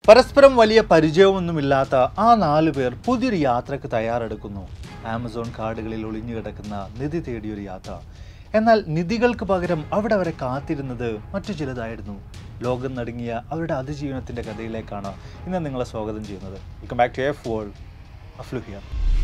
പരസ്പരം വലിയ പരിചയമൊന്നുമില്ലാത്ത ആ നാലു പേർ പുതിയൊരു യാത്രക്ക് തയ്യാറെടുക്കുന്നു ആമസോൺ കാടുകളിൽ ഒളിഞ്ഞു കിടക്കുന്ന നിധി തേടിയൊരു യാത്ര എന്നാൽ നിധികൾക്ക് പകരം അവിടെ അവരെ കാത്തിരുന്നത് മറ്റു ചിലതായിരുന്നു ലോകം നടുങ്ങിയ അവരുടെ അതിജീവനത്തിന്റെ കഥയിലേക്കാണ് ഇന്ന് നിങ്ങളെ സ്വാഗതം ചെയ്യുന്നത് welcome back to F world അഫ്ലു ഹിയർ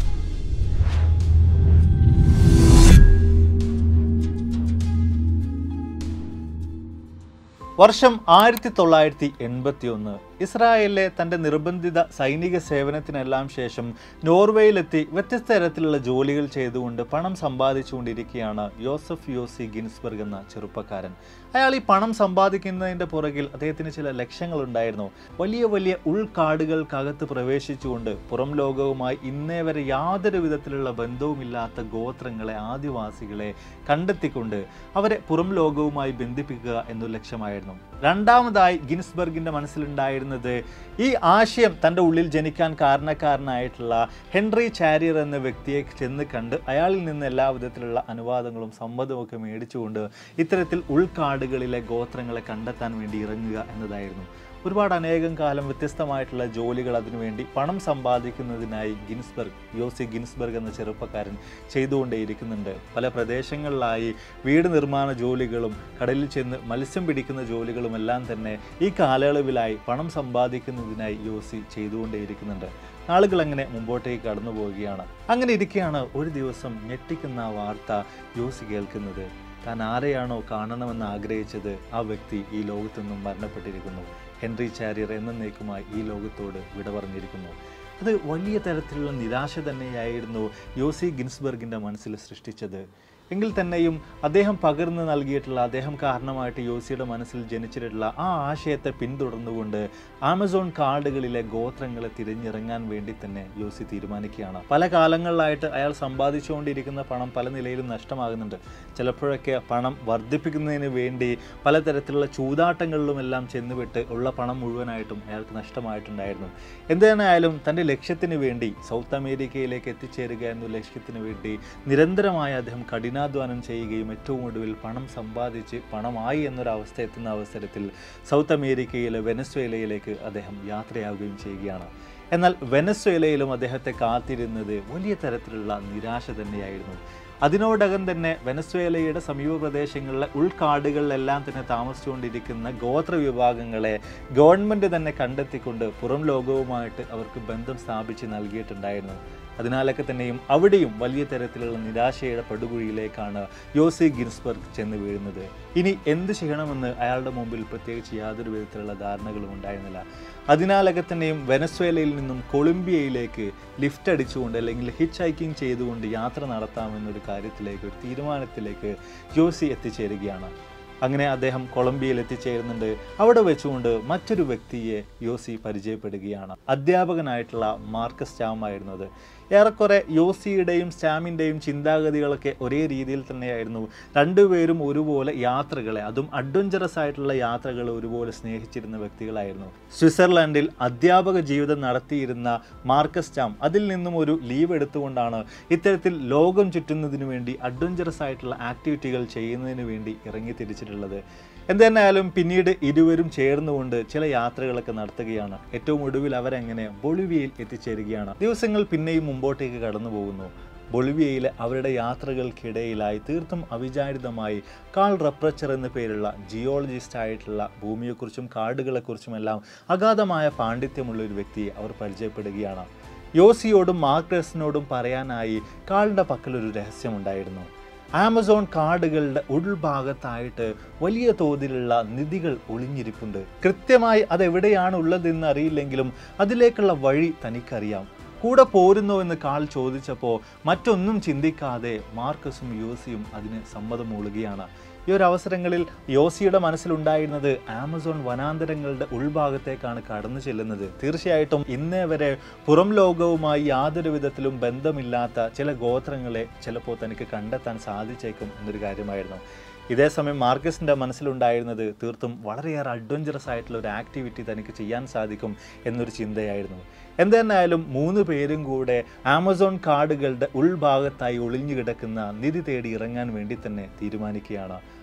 വർഷം ആയിരത്തി തൊള്ളായിരത്തി എൺപത്തി ഒന്ന് ഇസ്രായേലിലെ തൻ്റെ നിർബന്ധിത സൈനിക സേവനത്തിനെല്ലാം ശേഷം നോർവേയിലെത്തി വ്യത്യസ്ത തരത്തിലുള്ള ജോലികൾ ചെയ്തുകൊണ്ട് പണം സമ്പാദിച്ചുകൊണ്ടിരിക്കുകയാണ് യോസഫ് യോസി ഗിൻസ്ബർഗ് എന്ന ചെറുപ്പക്കാരൻ അയാൾ ഈ പണം സമ്പാദിക്കുന്നതിൻ്റെ പുറകിൽ അദ്ദേഹത്തിന് ചില ലക്ഷ്യങ്ങളുണ്ടായിരുന്നു വലിയ വലിയ ഉൾക്കാടുകൾക്കകത്ത് പ്രവേശിച്ചുകൊണ്ട് പുറം ലോകവുമായി ഇന്നേ വരെ യാതൊരു വിധത്തിലുള്ള ബന്ധവുമില്ലാത്ത ഗോത്രങ്ങളെ ആദിവാസികളെ കണ്ടെത്തിക്കൊണ്ട് അവരെ പുറം ലോകവുമായി ബന്ധിപ്പിക്കുക എന്നൊരു ലക്ഷ്യമായിരുന്നു രണ്ടാമതായി ഗിൻസ്ബർഗിന്റെ മനസ്സിലുണ്ടായിരുന്നത് ഈ ആശയം തൻ്റെ ഉള്ളിൽ ജനിക്കാൻ കാരണക്കാരനായിട്ടുള്ള ഹെൻറി ചാരിയർ എന്ന വ്യക്തിയെ ചെന്ന് കണ്ട് അയാളിൽ നിന്ന് എല്ലാ വിധത്തിലുള്ള അനുവാദങ്ങളും സമ്മതവും ഒക്കെ മേടിച്ചുകൊണ്ട് ഇത്തരത്തിൽ ഉൾക്കാടുകളിലെ ഗോത്രങ്ങളെ കണ്ടെത്താൻ വേണ്ടി ഇറങ്ങുക എന്നതായിരുന്നു ഒരുപാട് അനേകം കാലം വ്യത്യസ്തമായിട്ടുള്ള ജോലികൾ അതിനുവേണ്ടി പണം സമ്പാദിക്കുന്നതിനായി ഗിൻസ്ബർഗ് യോസി ഗിൻസ്ബർഗ് എന്ന ചെറുപ്പക്കാരൻ ചെയ്തുകൊണ്ടേയിരിക്കുന്നുണ്ട് പല പ്രദേശങ്ങളിലായി വീട് നിർമ്മാണ ജോലികളും കടലിൽ ചെന്ന് മത്സ്യം പിടിക്കുന്ന ജോലികളും എല്ലാം തന്നെ ഈ കാലയളവിലായി പണം സമ്പാദിക്കുന്നതിനായി യോസി ചെയ്തുകൊണ്ടേയിരിക്കുന്നുണ്ട് നാളുകൾ അങ്ങനെ മുമ്പോട്ടേക്ക് കടന്നു പോവുകയാണ് അങ്ങനെ ഇരിക്കെയാണ് ഒരു ദിവസം ഞെട്ടിക്കുന്ന ആ വാർത്ത യോസി കേൾക്കുന്നത് താൻ ആരെയാണോ കാണണമെന്ന് ആഗ്രഹിച്ചത് ആ വ്യക്തി ഈ ലോകത്തു നിന്നും മരണപ്പെട്ടിരിക്കുന്നു ഹെൻറി ചാരിയർ എന്നേക്കുമായി ഈ ലോകത്തോട് വിട പറഞ്ഞിരിക്കുന്നു അത് വലിയ തരത്തിലുള്ള നിരാശ തന്നെയായിരുന്നു യോസി ഗിൻസ്ബർഗിൻ്റെ മനസ്സിൽ സൃഷ്ടിച്ചത് എങ്കിൽ തന്നെയും അദ്ദേഹം പകർന്നു നൽകിയിട്ടുള്ള അദ്ദേഹം കാരണമായിട്ട് യോസിയുടെ മനസ്സിൽ ജനിച്ചിട്ടുള്ള ആ ആശയത്തെ പിന്തുടർന്നുകൊണ്ട് ആമസോൺ കാടുകളിലെ ഗോത്രങ്ങളെ തിരഞ്ഞിറങ്ങാൻ വേണ്ടി തന്നെ യോസി തീരുമാനിക്കുകയാണ് പല കാലങ്ങളിലായിട്ട് അയാൾ സമ്പാദിച്ചുകൊണ്ടിരിക്കുന്ന പണം പല നിലയിലും നഷ്ടമാകുന്നുണ്ട് ചിലപ്പോഴൊക്കെ പണം വർദ്ധിപ്പിക്കുന്നതിന് വേണ്ടി പലതരത്തിലുള്ള ചൂതാട്ടങ്ങളിലുമെല്ലാം ചെന്നുവിട്ട് ഉള്ള പണം മുഴുവനായിട്ടും അയാൾക്ക് നഷ്ടമായിട്ടുണ്ടായിരുന്നു എന്തായാലും തൻ്റെ ലക്ഷ്യത്തിന് വേണ്ടി സൗത്ത് അമേരിക്കയിലേക്ക് എത്തിച്ചേരുക എന്ന ലക്ഷ്യത്തിന് വേണ്ടി നിരന്തരമായി അദ്ദേഹം കഠിനാധ്വാനം ചെയ്യുകയും ഏറ്റവും ഒടുവിൽ പണം സമ്പാദിച്ച് പണമായി എന്നൊരവസ്ഥ എത്തുന്ന അവസരത്തിൽ സൗത്ത് അമേരിക്കയിലെ വെനസ്വേലയിലേക്ക് അദ്ദേഹം യാത്രയാവുകയും ചെയ്യുകയാണ് എന്നാൽ വെനസ്വേലയിലും അദ്ദേഹത്തെ കാത്തിരുന്നത് വലിയ തരത്തിലുള്ള നിരാശ തന്നെയായിരുന്നു അതിനോടകം തന്നെ വെനസ്വേലയുടെ സമീപ പ്രദേശങ്ങളിലെ ഉൾക്കാടുകളിലെല്ലാം തന്നെ താമസിച്ചുകൊണ്ടിരിക്കുന്ന ഗോത്ര വിഭാഗങ്ങളെ ഗവൺമെൻറ് തന്നെ കണ്ടെത്തിക്കൊണ്ട് പുറം ലോകവുമായിട്ട് അവർക്ക് ബന്ധം സ്ഥാപിച്ച് നൽകിയിട്ടുണ്ടായിരുന്നു അതിനാലൊക്കെ തന്നെയും അവിടെയും വലിയ തരത്തിലുള്ള നിരാശയുടെ പടുകുഴിയിലേക്കാണ് യോസി ഗിൻസ്ബർഗ് ചെന്ന് വീഴുന്നത് ഇനി എന്ത് ചെയ്യണമെന്ന് അയാളുടെ മുമ്പിൽ പ്രത്യേകിച്ച് യാതൊരു വിധത്തിലുള്ള ധാരണകളും ഉണ്ടായിരുന്നില്ല അതിനാലൊക്കെ തന്നെയും വെനസ്വേലയിൽ നിന്നും കൊളംബിയയിലേക്ക് ലിഫ്റ്റ് അടിച്ചുകൊണ്ട് അല്ലെങ്കിൽ ഹിച്ച് ഹൈക്കിംഗ് ചെയ്തുകൊണ്ട് യാത്ര നടത്താമെന്നൊരു കാര്യത്തിലേക്ക് ഒരു തീരുമാനത്തിലേക്ക് യോസി എത്തിച്ചേരുകയാണ് അങ്ങനെ അദ്ദേഹം കൊളംബിയയിൽ എത്തിച്ചേരുന്നുണ്ട് അവിടെ വെച്ചുകൊണ്ട് മറ്റൊരു വ്യക്തിയെ യോസി പരിചയപ്പെടുകയാണ് അധ്യാപകനായിട്ടുള്ള മാർക്കസ് സ്റ്റാം അത് ഏറെക്കുറെ യോസിയുടെയും സ്റ്റാമിൻ്റെയും ചിന്താഗതികളൊക്കെ ഒരേ രീതിയിൽ തന്നെയായിരുന്നു രണ്ടുപേരും ഒരുപോലെ യാത്രകളെ അതും അഡ്വഞ്ചറസ് ആയിട്ടുള്ള യാത്രകൾ ഒരുപോലെ സ്നേഹിച്ചിരുന്ന വ്യക്തികളായിരുന്നു സ്വിറ്റ്സർലാൻഡിൽ അധ്യാപക ജീവിതം നടത്തിയിരുന്ന മാർക്കസ് സ്റ്റാം അതിൽ നിന്നും ഒരു ലീവ് എടുത്തുകൊണ്ടാണ് ഇത്തരത്തിൽ ലോകം ചുറ്റുന്നതിന് വേണ്ടി അഡ്വഞ്ചറസ് ആയിട്ടുള്ള ആക്ടിവിറ്റികൾ ചെയ്യുന്നതിന് വേണ്ടി ഇറങ്ങി തിരിച്ചിട്ടുള്ളത് എന്തായാലും പിന്നീട് ഇരുവരും ചേർന്നുകൊണ്ട് ചില യാത്രകളൊക്കെ നടത്തുകയാണ് ഏറ്റവും ഒടുവിൽ അവരെങ്ങനെ ബൊളിവിയയിൽ എത്തിച്ചേരുകയാണ് ദിവസങ്ങൾ പിന്നെയും മുമ്പോട്ടേക്ക് കടന്നു പോകുന്നു ബൊളിവിയയിലെ അവരുടെ യാത്രകൾക്കിടയിലായി തീർത്തും അവിചാരിതമായി കാൾ റപ്രച്ചർ എന്ന പേരുള്ള ജിയോളജിസ്റ്റ് ആയിട്ടുള്ള ഭൂമിയെക്കുറിച്ചും കാടുകളെക്കുറിച്ചുമെല്ലാം അഗാധമായ പാണ്ഡിത്യമുള്ള ഒരു വ്യക്തിയെ അവർ പരിചയപ്പെടുകയാണ് യോസിയോടും മാർക്രസിനോടും പറയാനായി കാളിൻ്റെ പക്കൽ ഒരു രഹസ്യമുണ്ടായിരുന്നു ആമസോൺ കാടുകളുടെ ഉൾഭാഗത്തായിട്ട് വലിയ തോതിലുള്ള നിധികൾ ഒളിഞ്ഞിരിപ്പുണ്ട് കൃത്യമായി അതെവിടെയാണ് ഉള്ളതെന്ന് അറിയില്ലെങ്കിലും അതിലേക്കുള്ള വഴി തനിക്കറിയാം കൂടെ പോരുന്നോ എന്ന് കാൾ ചോദിച്ചപ്പോൾ മറ്റൊന്നും ചിന്തിക്കാതെ മാർക്കസും യോസിയും അതിന് സമ്മതം മൂളുകയാണ് ഈ ഒരു അവസരങ്ങളിൽ യോസിയുടെ മനസ്സിലുണ്ടായിരുന്നത് ആമസോൺ വനാന്തരങ്ങളുടെ ഉൾഭാഗത്തേക്കാണ് കടന്നു ചെല്ലുന്നത് തീർച്ചയായിട്ടും ഇന്നേ വരെ പുറം ലോകവുമായി യാതൊരു വിധത്തിലും ബന്ധമില്ലാത്ത ചില ഗോത്രങ്ങളെ ചിലപ്പോൾ തനിക്ക് കണ്ടെത്താൻ സാധിച്ചേക്കും എന്നൊരു കാര്യമായിരുന്നു ഇതേസമയം മാർക്കസിൻ്റെ മനസ്സിലുണ്ടായിരുന്നത് തീർത്തും വളരെയേറെ അഡ്വഞ്ചറസ് ആയിട്ടുള്ള ഒരു ആക്ടിവിറ്റി തനിക്ക് ചെയ്യാൻ സാധിക്കും എന്നൊരു ചിന്തയായിരുന്നു എന്തെന്നായാലും മൂന്ന് പേരും കൂടെ ആമസോൺ കാടുകളുടെ ഉൾഭാഗത്തായി ഒളിഞ്ഞു കിടക്കുന്ന നിധി തേടി ഇറങ്ങാൻ വേണ്ടി തന്നെ തീരുമാനിക്കുകയാണ്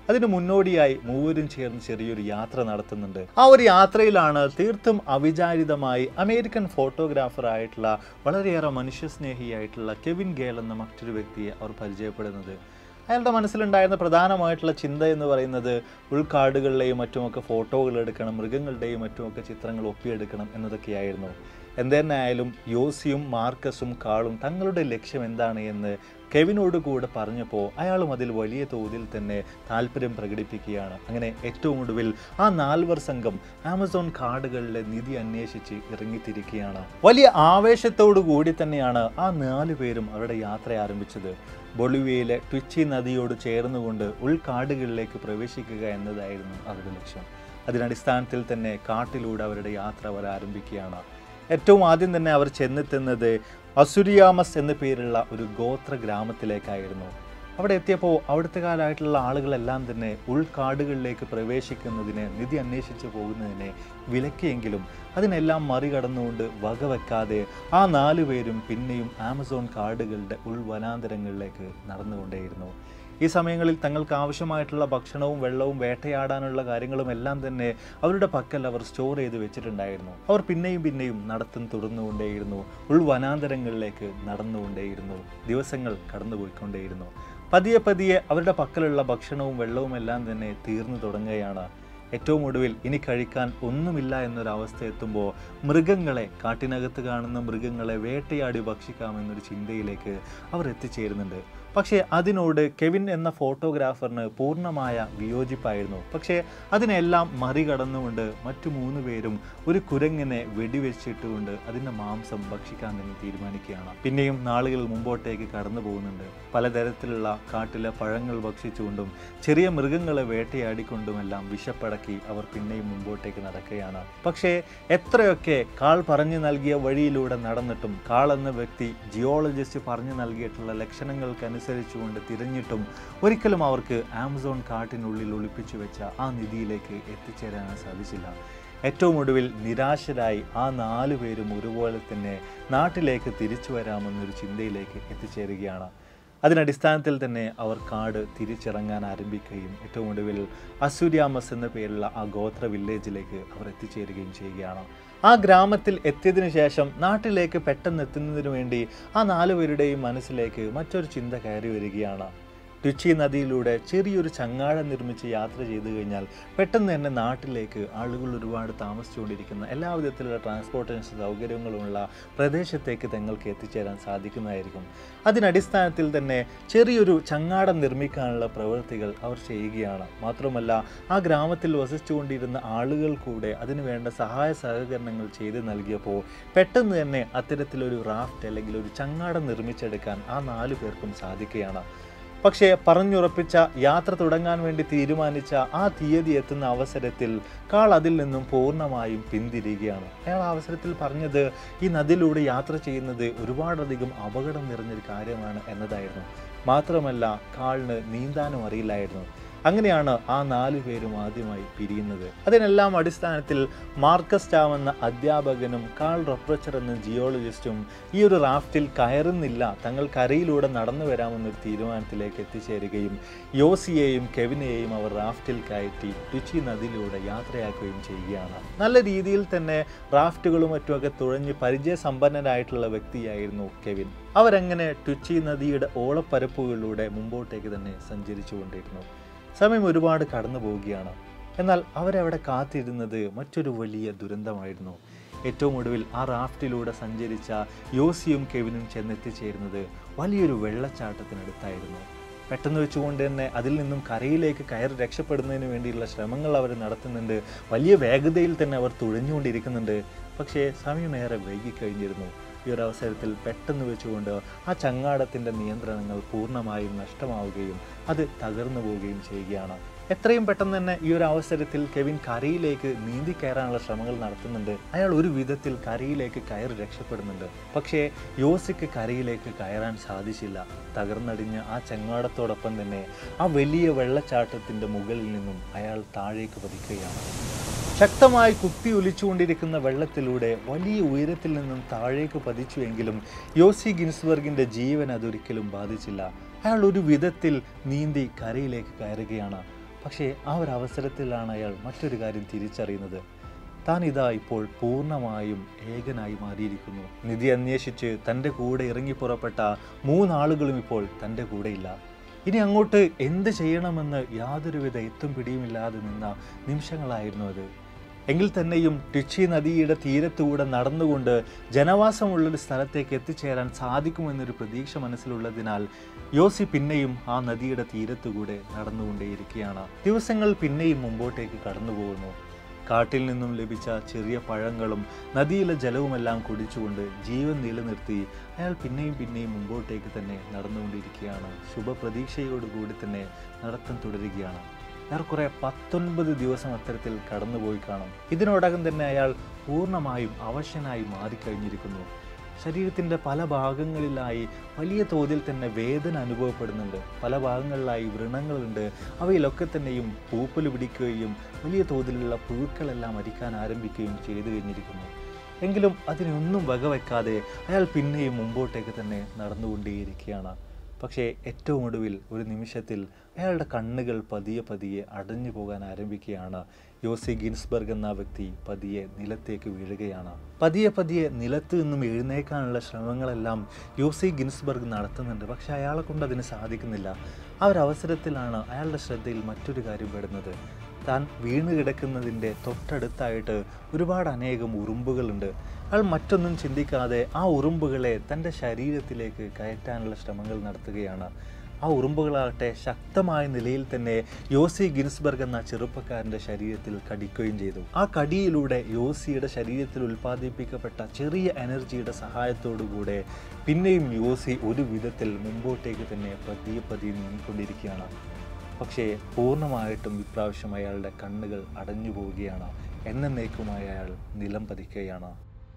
അതിന് മുന്നോടിയായി മൂവരും ചേർന്ന് ചെറിയൊരു യാത്ര നടത്തുന്നുണ്ട് ആ ഒരു യാത്രയിലാണ് തീർത്തും അവിചാരിതമായി അമേരിക്കൻ ഫോട്ടോഗ്രാഫർ ആയിട്ടുള്ള വളരെയേറെ മനുഷ്യസ്നേഹിയായിട്ടുള്ള കെവിൻ ഗേൽ എന്ന മറ്റൊരു വ്യക്തിയെ അവർ പരിചയപ്പെടുന്നത് അയാളുടെ മനസ്സിലുണ്ടായിരുന്ന പ്രധാനമായിട്ടുള്ള ചിന്ത എന്ന് പറയുന്നത് ഉൾക്കാടുകളിലെയും മറ്റുമൊക്കെ ഫോട്ടോകൾ എടുക്കണം മൃഗങ്ങളുടെയും മറ്റുമൊക്കെ ചിത്രങ്ങൾ ഒപ്പിയെടുക്കണം എന്നതൊക്കെയായിരുന്നു എന്തെന്നായാലും യോസിയും മാർക്കസും കാളും തങ്ങളുടെ ലക്ഷ്യം എന്താണ് എന്ന് കെവിനോട് കൂടെ പറഞ്ഞപ്പോൾ അയാളും അതിൽ വലിയ തോതിൽ തന്നെ താല്പര്യം പ്രകടിപ്പിക്കുകയാണ് അങ്ങനെ ഏറ്റവും ഒടുവിൽ ആ നാൽവർ സംഘം ആമസോൺ കാടുകളിലെ നിധി അന്വേഷിച്ച് ഇറങ്ങിത്തിരിക്കുകയാണ് വലിയ ആവേശത്തോടു കൂടി തന്നെയാണ് ആ നാലു പേരും അവരുടെ യാത്ര ആരംഭിച്ചത് ബൊളിവിയയിലെ ട്വിച്ചി നദിയോട് ചേർന്നുകൊണ്ട് ഉൾക്കാടുകളിലേക്ക് പ്രവേശിക്കുക എന്നതായിരുന്നു അവരുടെ ലക്ഷ്യം അതിനടിസ്ഥാനത്തിൽ തന്നെ കാട്ടിലൂടെ അവരുടെ യാത്ര അവർ ആരംഭിക്കുകയാണ് ഏറ്റവും ആദ്യം തന്നെ അവർ ചെന്നെത്തുന്നത് അസുരിയാമസ് എന്ന പേരുള്ള ഒരു ഗോത്ര ഗ്രാമത്തിലേക്കായിരുന്നു അവിടെ എത്തിയപ്പോൾ അവിടുത്തെ കാലമായിട്ടുള്ള ആളുകളെല്ലാം തന്നെ ഉൾക്കാടുകളിലേക്ക് പ്രവേശിക്കുന്നതിന് നിധി അന്വേഷിച്ച് പോകുന്നതിനെ വിലക്കിയെങ്കിലും അതിനെല്ലാം മറികടന്നുകൊണ്ട് വകവെക്കാതെ ആ നാലു പേരും പിന്നെയും ആമസോൺ കാടുകളുടെ ഉൾവനാന്തരങ്ങളിലേക്ക് നടന്നുകൊണ്ടേയിരുന്നു ഈ സമയങ്ങളിൽ തങ്ങൾക്ക് ആവശ്യമായിട്ടുള്ള ഭക്ഷണവും വെള്ളവും വേട്ടയാടാനുള്ള കാര്യങ്ങളും എല്ലാം തന്നെ അവരുടെ പക്കൽ അവർ സ്റ്റോർ ചെയ്ത് വെച്ചിട്ടുണ്ടായിരുന്നു അവർ പിന്നെയും പിന്നെയും നടത്തം തുടർന്നുകൊണ്ടേയിരുന്നു ഉൾവനാന്തരങ്ങളിലേക്ക് നടന്നുകൊണ്ടേയിരുന്നു ദിവസങ്ങൾ കടന്നുപോയിക്കൊണ്ടേയിരുന്നു പതിയെ പതിയെ അവരുടെ പക്കലുള്ള ഭക്ഷണവും വെള്ളവും എല്ലാം തന്നെ തീർന്നു തുടങ്ങുകയാണ് ഏറ്റവും ഒടുവിൽ ഇനി കഴിക്കാൻ ഒന്നുമില്ല എന്നൊരവസ്ഥ എത്തുമ്പോൾ മൃഗങ്ങളെ കാട്ടിനകത്ത് കാണുന്ന മൃഗങ്ങളെ വേട്ടയാടി ഭക്ഷിക്കാമെന്നൊരു ചിന്തയിലേക്ക് അവർ എത്തിച്ചേരുന്നുണ്ട് പക്ഷേ അതിനോട് കെവിൻ എന്ന ഫോട്ടോഗ്രാഫറിന് പൂർണ്ണമായ വിയോജിപ്പായിരുന്നു പക്ഷേ അതിനെല്ലാം മറികടന്നുകൊണ്ട് മറ്റു മൂന്ന് പേരും ഒരു കുരങ്ങിനെ വെടിവെച്ചിട്ടുകൊണ്ട് അതിൻ്റെ മാംസം ഭക്ഷിക്കാൻ തന്നെ തീരുമാനിക്കുകയാണ് പിന്നെയും നാളുകൾ മുമ്പോട്ടേക്ക് കടന്നു പോകുന്നുണ്ട് പലതരത്തിലുള്ള കാട്ടിലെ പഴങ്ങൾ ഭക്ഷിച്ചുകൊണ്ടും ചെറിയ മൃഗങ്ങളെ വേട്ടയാടിക്കൊണ്ടുമെല്ലാം വിശപ്പടക്കി അവർ പിന്നെയും മുമ്പോട്ടേക്ക് നടക്കുകയാണ് പക്ഷേ എത്രയൊക്കെ കാൾ പറഞ്ഞു നൽകിയ വഴിയിലൂടെ നടന്നിട്ടും കാൾ എന്ന വ്യക്തി ജിയോളജിസ്റ്റ് പറഞ്ഞു നൽകിയിട്ടുള്ള ലക്ഷണങ്ങൾക്കനുസരിച്ചുകൊണ്ട് തിരഞ്ഞിട്ടും ഒരിക്കലും അവർക്ക് ആമസോൺ കാട്ടിനുള്ളിൽ ഒളിപ്പിച്ചു വെച്ച ആ നിധിയിലേക്ക് എത്തിച്ചേരാൻ സാധിച്ചില്ല ഏറ്റവും ഒടുവിൽ നിരാശരായി ആ നാലു പേരും ഒരുപോലെ തന്നെ നാട്ടിലേക്ക് തിരിച്ചു വരാമെന്നൊരു ചിന്തയിലേക്ക് എത്തിച്ചേരുകയാണ് അതിനടിസ്ഥാനത്തിൽ തന്നെ അവർ കാട് തിരിച്ചിറങ്ങാൻ ആരംഭിക്കുകയും ഏറ്റവും ഒടുവിൽ അസൂര്യാമസ് എന്ന പേരുള്ള ആ ഗോത്ര വില്ലേജിലേക്ക് അവർ എത്തിച്ചേരുകയും ചെയ്യുകയാണ് ആ ഗ്രാമത്തിൽ എത്തിയതിനു ശേഷം നാട്ടിലേക്ക് പെട്ടെന്ന് എത്തുന്നതിനു വേണ്ടി ആ നാലുപേരുടെയും മനസ്സിലേക്ക് മറ്റൊരു ചിന്ത കയറി വരികയാണ് ട്വിച്ചി നദിയിലൂടെ ചെറിയൊരു ചങ്ങാടം നിർമ്മിച്ച് യാത്ര ചെയ്തു കഴിഞ്ഞാൽ പെട്ടെന്ന് തന്നെ നാട്ടിലേക്ക് ആളുകൾ ഒരുപാട് താമസിച്ചുകൊണ്ടിരിക്കുന്ന എല്ലാ വിധത്തിലുള്ള ട്രാൻസ്പോർട്ടേഷൻ സൗകര്യങ്ങളുമുള്ള പ്രദേശത്തേക്ക് തങ്ങൾക്ക് എത്തിച്ചേരാൻ സാധിക്കുന്നതായിരിക്കും അതിനടിസ്ഥാനത്തിൽ തന്നെ ചെറിയൊരു ചങ്ങാടം നിർമ്മിക്കാനുള്ള പ്രവൃത്തികൾ അവർ ചെയ്യുകയാണ് മാത്രമല്ല ആ ഗ്രാമത്തിൽ വസിച്ചുകൊണ്ടിരുന്ന ആളുകൾ കൂടെ അതിനു വേണ്ട സഹായ സഹകരണങ്ങൾ ചെയ്ത് നൽകിയപ്പോൾ പെട്ടെന്ന് തന്നെ അത്തരത്തിലൊരു റാഫ്റ്റ് അല്ലെങ്കിൽ ഒരു ചങ്ങാടം നിർമ്മിച്ചെടുക്കാൻ ആ നാലു പേർക്കും സാധിക്കുകയാണ് പക്ഷേ പറഞ്ഞുറപ്പിച്ച യാത്ര തുടങ്ങാൻ വേണ്ടി തീരുമാനിച്ച ആ തീയതി എത്തുന്ന അവസരത്തിൽ കാൾ അതിൽ നിന്നും പൂർണ്ണമായും പിന്തിരിയുകയാണ് അയാൾ ആ അവസരത്തിൽ പറഞ്ഞത് ഈ നദിയിലൂടെ യാത്ര ചെയ്യുന്നത് ഒരുപാടധികം അപകടം നിറഞ്ഞൊരു കാര്യമാണ് എന്നതായിരുന്നു മാത്രമല്ല കാളിന് നീന്താനും അറിയില്ലായിരുന്നു അങ്ങനെയാണ് ആ നാലു പേരും ആദ്യമായി പിരിയുന്നത് അതിനെല്ലാം അടിസ്ഥാനത്തിൽ മാർക്കസ് ടാം എന്ന അധ്യാപകനും കാൾ റൊപ്രച്ചർ എന്ന ജിയോളജിസ്റ്റും ഈ ഒരു റാഫ്റ്റിൽ കയറുന്നില്ല തങ്ങൾ കരയിലൂടെ നടന്നു വരാമെന്നൊരു തീരുമാനത്തിലേക്ക് എത്തിച്ചേരുകയും യോസിയെയും കെവിനെയും അവർ റാഫ്റ്റിൽ കയറ്റി രുചി നദിയിലൂടെ യാത്രയാക്കുകയും ചെയ്യുകയാണ് നല്ല രീതിയിൽ തന്നെ റാഫ്റ്റുകളും മറ്റുമൊക്കെ തുഴഞ്ഞ് പരിചയസമ്പന്നനായിട്ടുള്ള വ്യക്തിയായിരുന്നു കെവിൻ അവരങ്ങനെ ടുച്ചി നദിയുടെ ഓളപ്പരപ്പുകളിലൂടെ മുമ്പോട്ടേക്ക് തന്നെ സഞ്ചരിച്ചു കൊണ്ടിരുന്നു സമയം ഒരുപാട് കടന്നു പോവുകയാണ് എന്നാൽ അവരവിടെ കാത്തിരുന്നത് മറ്റൊരു വലിയ ദുരന്തമായിരുന്നു ഏറ്റവും ഒടുവിൽ ആ റാഫ്റ്റിലൂടെ സഞ്ചരിച്ച യോസിയും കെവിനും ചെന്നെത്തിച്ചേരുന്നത് വലിയൊരു വെള്ളച്ചാട്ടത്തിനടുത്തായിരുന്നു പെട്ടെന്ന് വെച്ചുകൊണ്ട് തന്നെ അതിൽ നിന്നും കരയിലേക്ക് കയറി രക്ഷപ്പെടുന്നതിന് വേണ്ടിയുള്ള ശ്രമങ്ങൾ അവർ നടത്തുന്നുണ്ട് വലിയ വേഗതയിൽ തന്നെ അവർ തുഴഞ്ഞുകൊണ്ടിരിക്കുന്നുണ്ട് പക്ഷേ സമയമേറെ വൈകിക്കഴിഞ്ഞിരുന്നു ഈ ഒരു അവസരത്തിൽ പെട്ടെന്ന് വെച്ചുകൊണ്ട് ആ ചങ്ങാടത്തിൻ്റെ നിയന്ത്രണങ്ങൾ പൂർണ്ണമായും നഷ്ടമാവുകയും അത് തകർന്നു പോവുകയും ചെയ്യുകയാണ് എത്രയും പെട്ടെന്ന് തന്നെ ഈ ഒരു അവസരത്തിൽ കെവിൻ കരയിലേക്ക് നീന്തി കയറാനുള്ള ശ്രമങ്ങൾ നടത്തുന്നുണ്ട് അയാൾ ഒരു വിധത്തിൽ കരയിലേക്ക് കയറി രക്ഷപ്പെടുന്നുണ്ട് പക്ഷേ യോസിക്ക് കരയിലേക്ക് കയറാൻ സാധിച്ചില്ല തകർന്നടിഞ്ഞ ആ ചങ്ങാടത്തോടൊപ്പം തന്നെ ആ വലിയ വെള്ളച്ചാട്ടത്തിൻ്റെ മുകളിൽ നിന്നും അയാൾ താഴേക്ക് പതിക്കുകയാണ് ശക്തമായി കുത്തി ഒലിച്ചുകൊണ്ടിരിക്കുന്ന വെള്ളത്തിലൂടെ വലിയ ഉയരത്തിൽ നിന്നും താഴേക്ക് പതിച്ചുവെങ്കിലും യോസി ഗിൻസ്ബർഗിന്റെ ജീവൻ അതൊരിക്കലും ബാധിച്ചില്ല അയാൾ ഒരു വിധത്തിൽ നീന്തി കരയിലേക്ക് കയറുകയാണ് പക്ഷേ ആ ഒരു അവസരത്തിലാണ് അയാൾ മറ്റൊരു കാര്യം തിരിച്ചറിയുന്നത് താൻ ഇതാ ഇപ്പോൾ പൂർണ്ണമായും ഏകനായി മാറിയിരിക്കുന്നു നിധി അന്വേഷിച്ച് തൻ്റെ കൂടെ ഇറങ്ങി പുറപ്പെട്ട മൂന്നാളുകളും ഇപ്പോൾ തൻ്റെ കൂടെയില്ല ഇനി അങ്ങോട്ട് എന്ത് ചെയ്യണമെന്ന് യാതൊരുവിധ എത്തും പിടിയുമില്ലാതെ നിന്ന നിമിഷങ്ങളായിരുന്നു അത് എങ്കിൽ തന്നെയും ടിച്ചി നദിയുടെ തീരത്തൂടെ നടന്നുകൊണ്ട് ജനവാസമുള്ളൊരു സ്ഥലത്തേക്ക് എത്തിച്ചേരാൻ സാധിക്കുമെന്നൊരു പ്രതീക്ഷ മനസ്സിലുള്ളതിനാൽ യോസി പിന്നെയും ആ നദിയുടെ തീരത്തുകൂടെ നടന്നുകൊണ്ടേയിരിക്കുകയാണ് ദിവസങ്ങൾ പിന്നെയും മുമ്പോട്ടേക്ക് കടന്നു പോകുന്നു കാട്ടിൽ നിന്നും ലഭിച്ച ചെറിയ പഴങ്ങളും നദിയിലെ ജലവുമെല്ലാം കുടിച്ചുകൊണ്ട് ജീവൻ നിലനിർത്തി അയാൾ പിന്നെയും പിന്നെയും മുമ്പോട്ടേക്ക് തന്നെ നടന്നുകൊണ്ടിരിക്കുകയാണ് ശുഭപ്രതീക്ഷയോടുകൂടി തന്നെ നടത്തം തുടരുകയാണ് ഏറെക്കുറെ പത്തൊൻപത് ദിവസം അത്തരത്തിൽ കടന്നുപോയി കാണും ഇതിനോടകം തന്നെ അയാൾ പൂർണ്ണമായും അവശനായി മാറിക്കഴിഞ്ഞിരിക്കുന്നു ശരീരത്തിൻ്റെ പല ഭാഗങ്ങളിലായി വലിയ തോതിൽ തന്നെ വേദന അനുഭവപ്പെടുന്നുണ്ട് പല ഭാഗങ്ങളിലായി വ്രണങ്ങളുണ്ട് അവയിലൊക്കെ തന്നെയും പൂപ്പൽ പിടിക്കുകയും വലിയ തോതിലുള്ള പുഴുക്കളെല്ലാം അരിക്കാൻ ആരംഭിക്കുകയും ചെയ്തു കഴിഞ്ഞിരിക്കുന്നു എങ്കിലും അതിനൊന്നും വകവെക്കാതെ അയാൾ പിന്നെയും മുമ്പോട്ടേക്ക് തന്നെ നടന്നുകൊണ്ടേയിരിക്കുകയാണ് പക്ഷേ ഏറ്റവും ഒടുവിൽ ഒരു നിമിഷത്തിൽ അയാളുടെ കണ്ണുകൾ പതിയെ പതിയെ അടഞ്ഞു പോകാൻ ആരംഭിക്കുകയാണ് യോസി ഗിൻസ്ബർഗ് എന്ന വ്യക്തി പതിയെ നിലത്തേക്ക് വീഴുകയാണ് പതിയെ പതിയെ നിലത്ത് നിന്നും എഴുന്നേക്കാനുള്ള ശ്രമങ്ങളെല്ലാം യോസി ഗിൻസ്ബർഗ് നടത്തുന്നുണ്ട് പക്ഷേ അയാളെ കൊണ്ട് അതിന് സാധിക്കുന്നില്ല ആ ഒരു അവസരത്തിലാണ് അയാളുടെ ശ്രദ്ധയിൽ മറ്റൊരു കാര്യം പെടുന്നത് താൻ വീണ് കിടക്കുന്നതിൻ്റെ തൊട്ടടുത്തായിട്ട് ഒരുപാട് അനേകം ഉറുമ്പുകളുണ്ട് അയാൾ മറ്റൊന്നും ചിന്തിക്കാതെ ആ ഉറുമ്പുകളെ തൻ്റെ ശരീരത്തിലേക്ക് കയറ്റാനുള്ള ശ്രമങ്ങൾ നടത്തുകയാണ് ആ ഉറുമ്പുകളാകട്ടെ ശക്തമായ നിലയിൽ തന്നെ യോസി ഗിൻസ്ബർഗ് എന്ന ചെറുപ്പക്കാരൻ്റെ ശരീരത്തിൽ കടിക്കുകയും ചെയ്തു ആ കടിയിലൂടെ യോസിയുടെ ശരീരത്തിൽ ഉൽപ്പാദിപ്പിക്കപ്പെട്ട ചെറിയ എനർജിയുടെ സഹായത്തോടുകൂടെ പിന്നെയും യോസി ഒരു വിധത്തിൽ മുമ്പോട്ടേക്ക് തന്നെ പതിയെ പതിയെ നീങ്ങിക്കൊണ്ടിരിക്കുകയാണ് പക്ഷേ പൂർണ്ണമായിട്ടും ഇപ്രാവശ്യം അയാളുടെ കണ്ണുകൾ അടഞ്ഞു പോവുകയാണ് എന്നേക്കുമായി അയാൾ നിലം പതിക്കുകയാണ്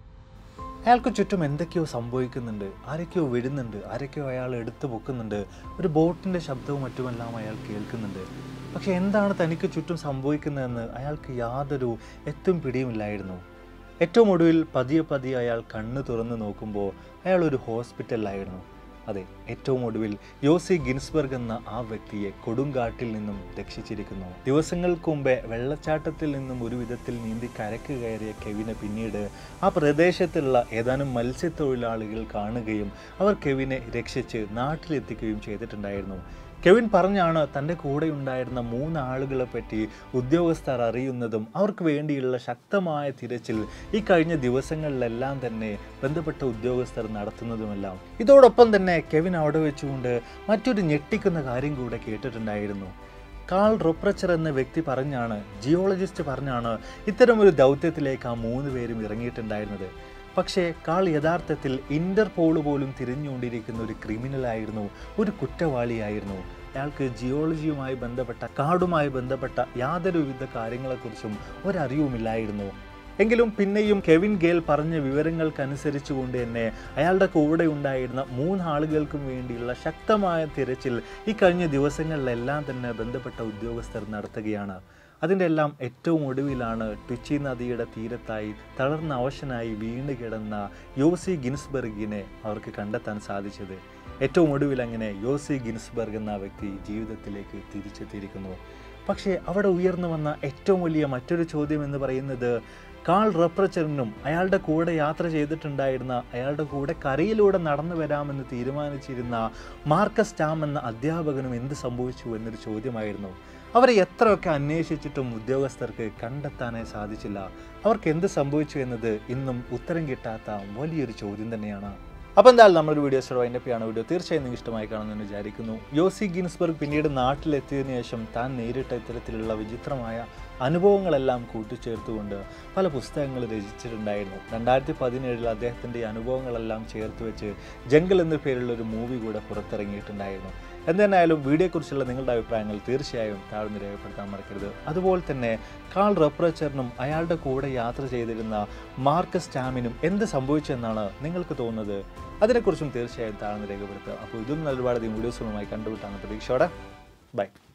അയാൾക്ക് ചുറ്റും എന്തൊക്കെയോ സംഭവിക്കുന്നുണ്ട് ആരൊക്കെയോ വിടുന്നുണ്ട് ആരൊക്കെയോ അയാൾ എടുത്തു പൊക്കുന്നുണ്ട് ഒരു ബോട്ടിൻ്റെ ശബ്ദവും മറ്റുമെല്ലാം അയാൾ കേൾക്കുന്നുണ്ട് പക്ഷെ എന്താണ് തനിക്ക് ചുറ്റും സംഭവിക്കുന്നതെന്ന് അയാൾക്ക് യാതൊരു എത്തും പിടിയുമില്ലായിരുന്നു ഏറ്റവും ഒടുവിൽ പതിയെ പതിയെ അയാൾ കണ്ണ് തുറന്ന് നോക്കുമ്പോൾ അയാൾ ഒരു ഹോസ്പിറ്റലിലായിരുന്നു അതെ ഏറ്റവും ഒടുവിൽ യോസി ഗിൻസ്ബർഗ് എന്ന ആ വ്യക്തിയെ കൊടുങ്കാട്ടിൽ നിന്നും രക്ഷിച്ചിരിക്കുന്നു ദിവസങ്ങൾക്ക് മുമ്പേ വെള്ളച്ചാട്ടത്തിൽ നിന്നും ഒരു വിധത്തിൽ നീന്തി കരക്ക് കയറിയ കെവിനെ പിന്നീട് ആ പ്രദേശത്തുള്ള ഏതാനും മത്സ്യത്തൊഴിലാളികൾ കാണുകയും അവർ കെവിനെ രക്ഷിച്ച് നാട്ടിലെത്തിക്കുകയും ചെയ്തിട്ടുണ്ടായിരുന്നു കെവിൻ പറഞ്ഞാണ് തൻ്റെ കൂടെ ഉണ്ടായിരുന്ന മൂന്ന് ആളുകളെ പറ്റി ഉദ്യോഗസ്ഥർ അറിയുന്നതും അവർക്ക് വേണ്ടിയുള്ള ശക്തമായ തിരച്ചിൽ ഈ കഴിഞ്ഞ ദിവസങ്ങളിലെല്ലാം തന്നെ ബന്ധപ്പെട്ട ഉദ്യോഗസ്ഥർ നടത്തുന്നതുമെല്ലാം ഇതോടൊപ്പം തന്നെ കെവിൻ അവിടെ വെച്ചുകൊണ്ട് മറ്റൊരു ഞെട്ടിക്കുന്ന കാര്യം കൂടെ കേട്ടിട്ടുണ്ടായിരുന്നു കാൾ റൊപ്രച്ചർ എന്ന വ്യക്തി പറഞ്ഞാണ് ജിയോളജിസ്റ്റ് പറഞ്ഞാണ് ഇത്തരമൊരു ദൗത്യത്തിലേക്ക് ആ മൂന്ന് പേരും ഇറങ്ങിയിട്ടുണ്ടായിരുന്നത് പക്ഷേ കാൾ യഥാർത്ഥത്തിൽ ഇന്റർപോൾ പോലും തിരിഞ്ഞുകൊണ്ടിരിക്കുന്ന ഒരു ക്രിമിനലായിരുന്നു ഒരു കുറ്റവാളിയായിരുന്നു അയാൾക്ക് ജിയോളജിയുമായി ബന്ധപ്പെട്ട കാടുമായി ബന്ധപ്പെട്ട യാതൊരുവിധ കാര്യങ്ങളെക്കുറിച്ചും ഒരറിവുമില്ലായിരുന്നു എങ്കിലും പിന്നെയും കെവിൻ ഗേൽ പറഞ്ഞ വിവരങ്ങൾക്കനുസരിച്ചുകൊണ്ട് തന്നെ അയാളുടെ കൂടെ ഉണ്ടായിരുന്ന മൂന്നാളുകൾക്കും വേണ്ടിയുള്ള ശക്തമായ തിരച്ചിൽ ഈ കഴിഞ്ഞ ദിവസങ്ങളിലെല്ലാം തന്നെ ബന്ധപ്പെട്ട ഉദ്യോഗസ്ഥർ നടത്തുകയാണ് അതിൻ്റെ എല്ലാം ഏറ്റവും ഒടുവിലാണ് ട്വിച്ചി നദിയുടെ തീരത്തായി തളർന്ന അവശനായി വീണ് കിടന്ന യോസി ഗിൻസ്ബർഗിനെ അവർക്ക് കണ്ടെത്താൻ സാധിച്ചത് ഏറ്റവും ഒടുവിൽ അങ്ങനെ യോസി ഗിൻസ്ബർഗ് എന്ന വ്യക്തി ജീവിതത്തിലേക്ക് തിരിച്ചെത്തിയിരിക്കുന്നു പക്ഷേ അവിടെ ഉയർന്നു വന്ന ഏറ്റവും വലിയ മറ്റൊരു ചോദ്യം എന്ന് പറയുന്നത് കാൾ റെപ്രച്ചറിനും അയാളുടെ കൂടെ യാത്ര ചെയ്തിട്ടുണ്ടായിരുന്ന അയാളുടെ കൂടെ കരയിലൂടെ നടന്നു വരാമെന്ന് തീരുമാനിച്ചിരുന്ന മാർക്കസ് ടാം എന്ന അധ്യാപകനും എന്ത് സംഭവിച്ചു എന്നൊരു ചോദ്യമായിരുന്നു അവരെ എത്രയൊക്കെ അന്വേഷിച്ചിട്ടും ഉദ്യോഗസ്ഥർക്ക് കണ്ടെത്താനേ സാധിച്ചില്ല അവർക്ക് എന്ത് സംഭവിച്ചു എന്നത് ഇന്നും ഉത്തരം കിട്ടാത്ത വലിയൊരു ചോദ്യം തന്നെയാണ് അപ്പോൾ എന്തായാലും നമ്മളൊരു വീഡിയോ സ്റ്റോർ വൈൻഡപ്പ് ചെയ്യാണ് വീഡിയോ തീർച്ചയായും നിങ്ങൾക്ക് ഇഷ്ടമായി കാണുമെന്ന് വിചാരിക്കുന്നു യോസി ഗിൻസ്ബർഗ് പിന്നീട് നാട്ടിലെത്തിയതിനു ശേഷം താൻ നേരിട്ട ഇത്തരത്തിലുള്ള വിചിത്രമായ അനുഭവങ്ങളെല്ലാം കൂട്ടിച്ചേർത്തുകൊണ്ട് പല പുസ്തകങ്ങൾ രചിച്ചിട്ടുണ്ടായിരുന്നു രണ്ടായിരത്തി പതിനേഴിൽ അദ്ദേഹത്തിൻ്റെ ഈ അനുഭവങ്ങളെല്ലാം ചേർത്ത് വെച്ച് ജംഗൽ എന്ന പേരുള്ള ഒരു മൂവി കൂടെ പുറത്തിറങ്ങിയിട്ടുണ്ടായിരുന്നു എന്തായാലും വീഡിയോയെക്കുറിച്ചുള്ള നിങ്ങളുടെ അഭിപ്രായങ്ങൾ തീർച്ചയായും താഴ്ന്ന് രേഖപ്പെടുത്താൻ മറക്കരുത് അതുപോലെ തന്നെ കാൾ റെപ്രച്ചറിനും അയാളുടെ കൂടെ യാത്ര ചെയ്തിരുന്ന മാർക്കസ് സ്റ്റാമിനും എന്ത് സംഭവിച്ചെന്നാണ് നിങ്ങൾക്ക് തോന്നുന്നത് അതിനെക്കുറിച്ചും തീർച്ചയായും താഴ്ന്ന് രേഖപ്പെടുത്തുക അപ്പോൾ ഇതും ഒരുപാട് വീഡിയോസുകളുമായി കണ്ടുപിട്ടാണ് പ്രതീക്ഷയോടെ ബൈ